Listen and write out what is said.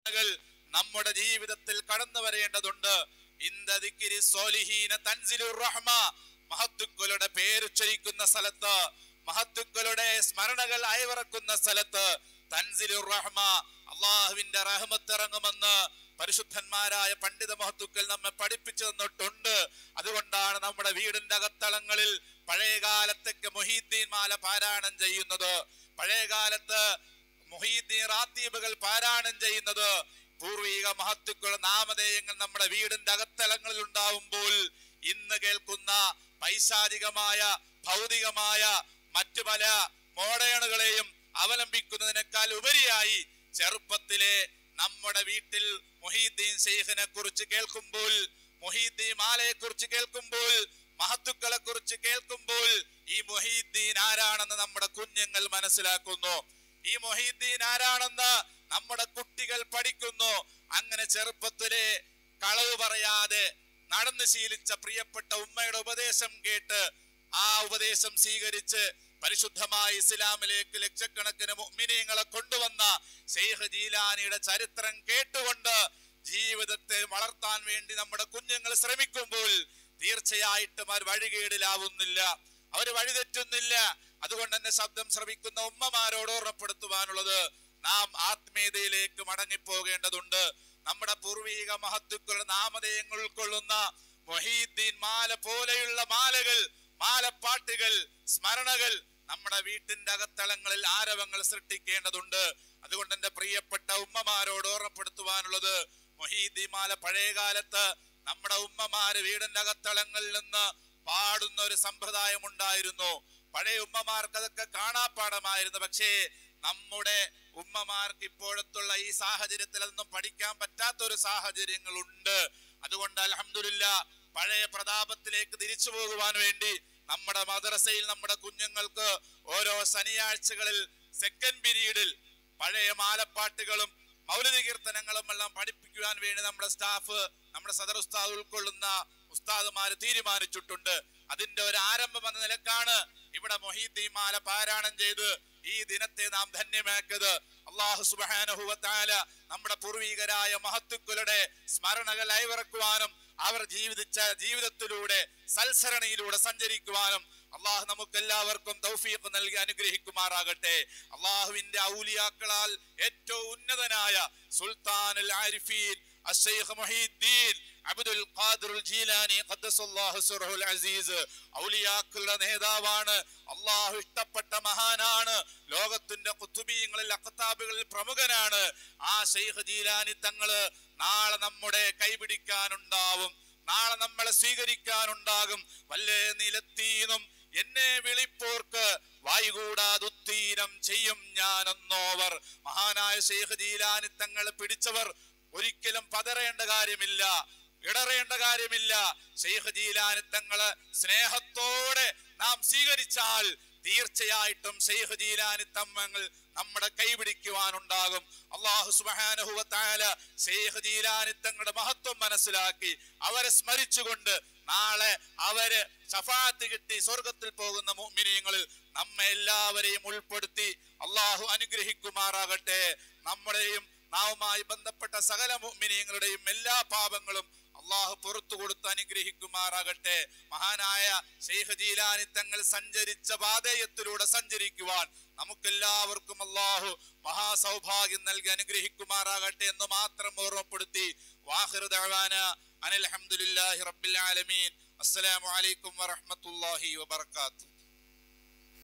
സ്മരണകൾ നമ്മുടെ ജീവിതത്തിൽ കടന്നു വരേണ്ടതുണ്ട് ഇന്ദ ദിക്രി സ്വാലിഹീന തൻസിലുർ റഹ്മ മഹത്തുക്കളുടെ പേരുച്ചരിക്കുന്ന സ്ഥലത്ത് മഹത്തുക്കളുടെ സ്മരണകൾ അയവിറക്കുന്ന സ്ഥലത്ത് തൻസിലുർ റഹ്മ അള്ളാഹുവിന്റെ റഹ്മത്ത് ഇറങ്ങുമെന്ന് പരിശുദ്ധന്മാരായ പണ്ഡിത മഹത്തുക്കൾ നമ്മെ പഠിപ്പിച്ചു തന്നിട്ടുണ്ട് അതുകൊണ്ടാണ് നമ്മുടെ വീടിന്റെ അകത്തളങ്ങളിൽ പഴയ കാലത്തൊക്കെ മൊഹീദ്ദീൻ മാല പാരായണം ചെയ്യുന്നത് പഴയ കാലത്ത് മൊഹീദ്ദീൻ റാത്തീബുകൾ പാരായണം ചെയ്യുന്നത് പൂർവിക മഹത്തുക്കളുടെ നാമധേയങ്ങൾ നമ്മുടെ വീടിന്റെ അകത്തളങ്ങളിൽ ഉണ്ടാവുമ്പോൾ ഇന്ന് കേൾക്കുന്ന പൈശാചികമായ ഭൗതികമായ മറ്റു പല മോഡേണുകളെയും അവലംബിക്കുന്നതിനേക്കാൾ ഉപരിയായി ചെറുപ്പത്തിലെ നമ്മുടെ വീട്ടിൽ മൊഹീദ്ദീൻ ശൈഖിനെ കുറിച്ച് കേൾക്കുമ്പോൾ മൊഹീദ്ദീൻ മാലയെ കുറിച്ച് കേൾക്കുമ്പോൾ മഹത്തുക്കളെ കുറിച്ച് കേൾക്കുമ്പോൾ ഈ മൊഹീദ്ദീൻ ആരാണെന്ന് നമ്മുടെ കുഞ്ഞുങ്ങൾ മനസ്സിലാക്കുന്നു ഈ മൊഹീദ്ദീൻ ആരാണെന്ന് നമ്മുടെ കുട്ടികൾ പഠിക്കുന്നു അങ്ങനെ ചെറുപ്പത്തിലെ കളവ് പറയാതെ നടന്നു ശീലിച്ച പ്രിയപ്പെട്ട ഉമ്മയുടെ ഉപദേശം കേട്ട് ആ ഉപദേശം സ്വീകരിച്ച് പരിശുദ്ധമായ ഇസ്ലാമിലേക്ക് ലക്ഷക്കണക്കിന് മുഅ്മിനീങ്ങളെ കൊണ്ടുവന്ന ഷെയ്ഖ് ജീലാനിയുടെ ചരിത്രം കേട്ടുകൊണ്ട് ജീവിതത്തെ വളർത്താൻ വേണ്ടി നമ്മുടെ കുഞ്ഞുങ്ങൾ ശ്രമിക്കുമ്പോൾ തീർച്ചയായിട്ടും അവർ വഴികേടിലാവുന്നില്ല അവർ വഴിതെറ്റുന്നില്ല അതുകൊണ്ട് തന്നെ ശബ്ദം ശ്രമിക്കുന്ന ഉമ്മമാരോട് ഓർമ്മപ്പെടുത്തുവാനുള്ളത് നാം ആത്മീയതയിലേക്ക് മടങ്ങിപ്പോകേണ്ടതുണ്ട് നമ്മുടെ പൂർവീക മഹത്തുക്കളുടെ നാമധേയങ്ങൾ ഉൾക്കൊള്ളുന്ന മൊഹീദ്ദീൻ മാല പോലെയുള്ള മാലകൾ മാലപ്പാട്ടുകൾ സ്മരണകൾ നമ്മുടെ വീട്ടിന്റെ അകത്തളങ്ങളിൽ ആരവങ്ങൾ സൃഷ്ടിക്കേണ്ടതുണ്ട് അതുകൊണ്ട് എന്റെ പ്രിയപ്പെട്ട ഉമ്മമാരോട് ഓർമ്മപ്പെടുത്തുവാനുള്ളത് മൊഹീദ്ദീൻ മാല പഴയ കാലത്ത് നമ്മുടെ ഉമ്മമാര് വീടിന്റെ അകത്തളങ്ങളിൽ നിന്ന് പാടുന്ന ഒരു സമ്പ്രദായം ഉണ്ടായിരുന്നു പഴയ ഉമ്മമാർക്ക് അതൊക്കെ കാണാപ്പാടമായിരുന്നു പക്ഷേ നമ്മുടെ ഉമ്മമാർക്ക് ഇപ്പോഴത്തുള്ള ഈ സാഹചര്യത്തിൽ അതൊന്നും പഠിക്കാൻ പറ്റാത്ത ഒരു സാഹചര്യങ്ങളുണ്ട് അതുകൊണ്ട് അലഹമില്ല പഴയ പ്രതാപത്തിലേക്ക് തിരിച്ചു പോകുവാൻ വേണ്ടി നമ്മുടെ മദ്രസയിൽ നമ്മുടെ കുഞ്ഞുങ്ങൾക്ക് ഓരോ ശനിയാഴ്ചകളിൽ സെക്കൻഡ് പീരീഡിൽ പഴയ മാലപ്പാട്ടുകളും മൗലിക കീർത്തനങ്ങളും എല്ലാം പഠിപ്പിക്കുവാൻ വേണ്ടി നമ്മുടെ സ്റ്റാഫ് നമ്മുടെ സദർ ഉസ്താദ് ഉൾക്കൊള്ളുന്ന ഉസ്താദുമാര് തീരുമാനിച്ചിട്ടുണ്ട് അതിന്റെ ഒരു ആരംഭം എന്ന നിലക്കാണ് ഇവിടെ മൊഹീദ്ദീൻ മാല പാരായണം ചെയ്ത് ഈ ദിനത്തെ നാം ധന്യമാക്കിയത് അള്ളാഹു സുബാനഹുവത്താല നമ്മുടെ പൂർവികരായ മഹത്തുക്കളുടെ സ്മരണകൾ അയവിറക്കുവാനും അവർ ജീവിച്ച ജീവിതത്തിലൂടെ സൽസരണിയിലൂടെ സഞ്ചരിക്കുവാനും അള്ളാഹു നമുക്ക് എല്ലാവർക്കും തൗഫീഖ് നൽകി അനുഗ്രഹിക്കുമാറാകട്ടെ അള്ളാഹുവിന്റെ ഔലിയാക്കളാൽ ഏറ്റവും ഉന്നതനായ സുൽത്താനുൽ ആരിഫീൻ അശ്ശൈഖ് മുഹീദ്ദീൻ അബ്ദുൽ ഖാദിറുൽ ജീലാനി ഖദ്ദസല്ലാഹു സിർഹുൽ അസീസ് ഔലിയാക്കളുടെ നേതാവാണ് അള്ളാഹു ഇഷ്ടപ്പെട്ട മഹാനാണ് ലോകത്തിന്റെ കുത്തുബീങ്ങളിൽ അഖത്താബുകളിൽ പ്രമുഖനാണ് ആ ഷെയ്ഖ് ജീലാനി തങ്ങള് നാളെ നമ്മുടെ കൈപിടിക്കാനുണ്ടാവും നാളെ നമ്മളെ സ്വീകരിക്കാനുണ്ടാകും വല്ലേ നിലത്തീനും എന്നെ വിളിപ്പോർക്ക് വായുകൂടാതുത്തീനം ചെയ്യും ഞാനെന്നോവർ മഹാനായ ഷെയ്ഖ് ജീലാനി തങ്ങൾ പിടിച്ചവർ ഒരിക്കലും പതറേണ്ട കാര്യമില്ല ഇടറേണ്ട കാര്യമില്ല ഷെയ്ഖ് ജീലാനി തങ്ങള് സ്നേഹത്തോടെ നാം സ്വീകരിച്ചാൽ തീർച്ചയായിട്ടും ഷെയ്ഖ് ജീലാനി തമ്മങ്ങൾ നമ്മുടെ കൈപിടിക്കുവാനുണ്ടാകും അള്ളാഹു സുബാനഹുവത്തായ ഷെയ്ഖ് ജീലാനി തങ്ങളുടെ മഹത്വം മനസ്സിലാക്കി അവരെ സ്മരിച്ചുകൊണ്ട് നാളെ അവര് ശഫാത്ത് കിട്ടി സ്വർഗത്തിൽ പോകുന്ന മുഅ്മിനീങ്ങളിൽ നമ്മെ എല്ലാവരെയും ഉൾപ്പെടുത്തി അള്ളാഹു അനുഗ്രഹിക്കുമാറാകട്ടെ നമ്മുടെയും നാവുമായി ബന്ധപ്പെട്ട സകല മുഅ്മിനീങ്ങളുടെയും എല്ലാ പാപങ്ങളും അള്ളാഹു പുറത്തു കൊടുത്ത് അനുഗ്രഹിക്കുമാറാകട്ടെ മഹാനായ ഷെയ്ഖ് ജീലാനി തങ്ങൾ സഞ്ചരിച്ച പാതയത്തിലൂടെ സഞ്ചരിക്കുവാൻ നമുക്കെല്ലാവർക്കും അള്ളാഹു മഹാസൗഭാഗ്യം നൽകി അനുഗ്രഹിക്കുമാറാകട്ടെ എന്ന് മാത്രം ഓർമ്മപ്പെടുത്തി വാഹിർ ദഅവാന അനിൽ ഹംദുലില്ലാഹി റബ്ബിൽ ആലമീൻ അസ്സലാമു അലൈക്കും വറഹ്മത്തുള്ളാഹി വബറകാതുഹു